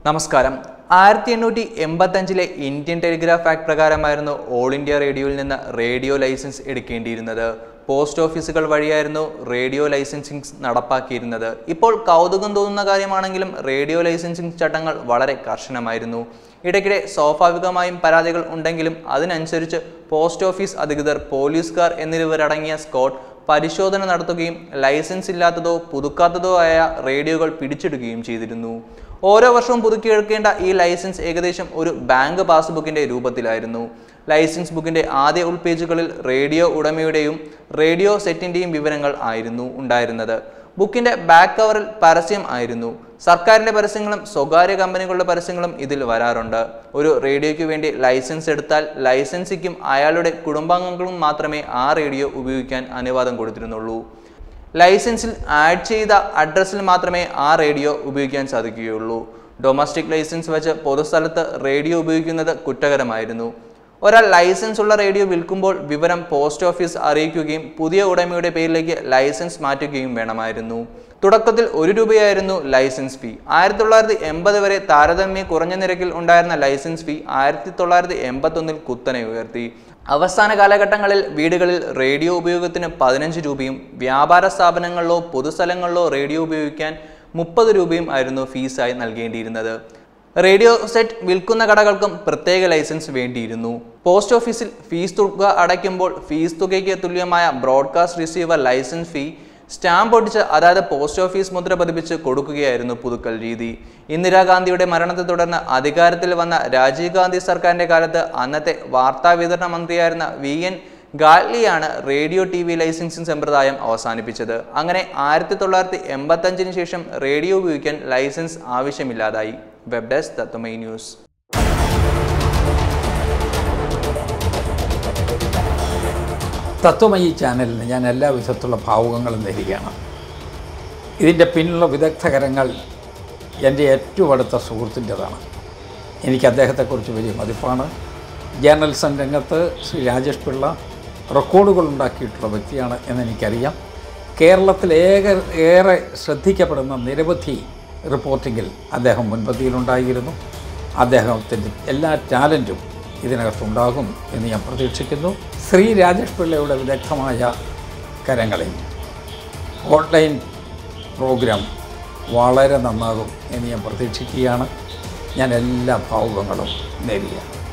നമസ്കാരം ആയിരത്തി എണ്ണൂറ്റി എൺപത്തഞ്ചിലെ ഇന്ത്യൻ ടെലിഗ്രാഫ് ആക്ട് പ്രകാരമായിരുന്നു ഓൾ ഇന്ത്യ റേഡിയോയിൽ നിന്ന് റേഡിയോ ലൈസൻസ് എടുക്കേണ്ടിയിരുന്നത് പോസ്റ്റ് ഓഫീസുകൾ വഴിയായിരുന്നു റേഡിയോ ലൈസൻസിംഗ് നടപ്പാക്കിയിരുന്നത് ഇപ്പോൾ കൗതുകം തോന്നുന്ന കാര്യമാണെങ്കിലും റേഡിയോ ലൈസൻസിംഗ് ചട്ടങ്ങൾ വളരെ കർശനമായിരുന്നു ഇടയ്ക്കിടെ സ്വാഭാവികമായും പരാതികൾ ഉണ്ടെങ്കിലും അതിനനുസരിച്ച് പോസ്റ്റ് ഓഫീസ് അധികൃതർ പോലീസുകാർ എന്നിവരടങ്ങിയ സ്ക്വാഡ് പരിശോധന നടത്തുകയും ലൈസൻസ് ഇല്ലാത്തതോ പുതുക്കാത്തതോ ആയ റേഡിയോകൾ പിടിച്ചെടുക്കുകയും ചെയ്തിരുന്നു ഓരോ വർഷവും പുതുക്കിയെടുക്കേണ്ട ഈ ലൈസൻസ് ഏകദേശം ഒരു ബാങ്ക് പാസ്ബുക്കിന്റെ രൂപത്തിലായിരുന്നു ലൈസൻസ് ബുക്കിന്റെ ആദ്യ ഉൾപേജുകളിൽ റേഡിയോ ഉടമയുടെയും റേഡിയോ സെറ്റിന്റെയും വിവരങ്ങൾ ആയിരുന്നു ഉണ്ടായിരുന്നത് ബുക്കിന്റെ ബാക്ക് കവറിൽ പരസ്യം ആയിരുന്നു സർക്കാരിന്റെ പരസ്യങ്ങളും സ്വകാര്യ കമ്പനികളുടെ പരസ്യങ്ങളും ഇതിൽ വരാറുണ്ട് ഒരു റേഡിയോയ്ക്ക് വേണ്ടി ലൈസൻസ് എടുത്താൽ ലൈസൻസിക്കും അയാളുടെ കുടുംബാംഗങ്ങളും മാത്രമേ ആ റേഡിയോ ഉപയോഗിക്കാൻ അനുവാദം കൊടുത്തിരുന്നുള്ളൂ ലൈസൻസിൽ ആഡ് ചെയ്ത അഡ്രസ്സിൽ മാത്രമേ ആ റേഡിയോ ഉപയോഗിക്കാൻ സാധിക്കുകയുള്ളൂ ഡൊമസ്റ്റിക് ലൈസൻസ് വെച്ച് പൊതുസ്ഥലത്ത് റേഡിയോ ഉപയോഗിക്കുന്നത് കുറ്റകരമായിരുന്നു ഒരാൾ ലൈസൻസ് ഉള്ള റേഡിയോ വിൽക്കുമ്പോൾ വിവരം പോസ്റ്റ് ഓഫീസ് അറിയിക്കുകയും പുതിയ ഉടമയുടെ പേരിലേക്ക് ലൈസൻസ് മാറ്റുകയും വേണമായിരുന്നു തുടക്കത്തിൽ ഒരു രൂപയായിരുന്നു ലൈസൻസ് ഫീ ആയിരത്തി തൊള്ളായിരത്തി എൺപത് വരെ താരതമ്യ കുറഞ്ഞ നിരക്കിൽ ഉണ്ടായിരുന്ന ലൈസൻസ് ഫീ ആയിരത്തി തൊള്ളായിരത്തി എൺപത്തൊന്നിൽ കുത്തനെ ഉയർത്തി അവസാന കാലഘട്ടങ്ങളിൽ വീടുകളിൽ റേഡിയോ ഉപയോഗത്തിന് പതിനഞ്ച് രൂപയും വ്യാപാര സ്ഥാപനങ്ങളിലോ പൊതുസ്ഥലങ്ങളിലോ റേഡിയോ ഉപയോഗിക്കാൻ മുപ്പത് രൂപയും ആയിരുന്നു ഫീസായി നൽകേണ്ടിയിരുന്നത് റേഡിയോ സെറ്റ് വിൽക്കുന്ന കടകൾക്കും പ്രത്യേക ലൈസൻസ് വേണ്ടിയിരുന്നു പോസ്റ്റ് ഓഫീസിൽ ഫീസ് തുക അടയ്ക്കുമ്പോൾ ഫീസ് തുകയ്ക്ക് തുല്യമായ broadcast receiver licence fee stamp ഒട്ടിച്ച് അതായത് പോസ്റ്റ് ഓഫീസ് മുദ്ര പതിപ്പിച്ച് കൊടുക്കുകയായിരുന്നു പുതുക്കൽ രീതി ഇന്ദിരാഗാന്ധിയുടെ മരണത്തെ തുടർന്ന് അധികാരത്തിൽ വന്ന രാജീവ് ഗാന്ധി സർക്കാരിന്റെ കാലത്ത് അന്നത്തെ വാർത്താ വിതരണ മന്ത്രിയായിരുന്ന വി എൻ ഗാഡ്ലിയാണ് റേഡിയോ ടി വി ലൈസൻസിംഗ് സമ്പ്രദായം അവസാനിപ്പിച്ചത് അങ്ങനെ ആയിരത്തി തൊള്ളായിരത്തി എൺപത്തഞ്ചിന് ശേഷം റേഡിയോ ഉപയോഗിക്കാൻ ലൈസൻസ് ആവശ്യമില്ലാതായി web desk Tattvamayi news Tattvamayi ചാനലിന് ഞാൻ എല്ലാ വിധത്തിലുള്ള ഭാവുകങ്ങളും നേരുകയാണ് ഇതിൻ്റെ പിന്നിലുള്ള വിദഗ്ധകരങ്ങൾ എൻ്റെ ഏറ്റവും അടുത്ത സുഹൃത്തിൻ്റെതാണ് എനിക്ക് അദ്ദേഹത്തെക്കുറിച്ച് വലിയ മതിപ്പാണ് ജേർണലിസം രംഗത്ത് ശ്രീ രാജേഷ് പിള്ള റെക്കോർഡുകൾ ഉണ്ടാക്കിയിട്ടുള്ള വ്യക്തിയാണ് എന്നെനിക്കറിയാം കേരളത്തിൽ ഏക ഏറെ ശ്രദ്ധിക്കപ്പെടുന്ന നിരവധി റിപ്പോർട്ടിങ്ങിൽ അദ്ദേഹം മുൻപന്തിയിലുണ്ടായിരുന്നു അദ്ദേഹത്തിൻ്റെ എല്ലാ ടാലൻറ്റും ഇതിനകത്തുണ്ടാകും എന്ന് ഞാൻ പ്രതീക്ഷിക്കുന്നു ശ്രീ രാജേഷ് പിള്ളയുടെ വിദഗ്ധമായ കരങ്ങളിൽ ഓൺലൈൻ പ്രോഗ്രാം വളരെ നന്നാകും എന്ന് ഞാൻ പ്രതീക്ഷിക്കുകയാണ് ഞാൻ എല്ലാ ഭാവുകങ്ങളും നേരുകയാണ്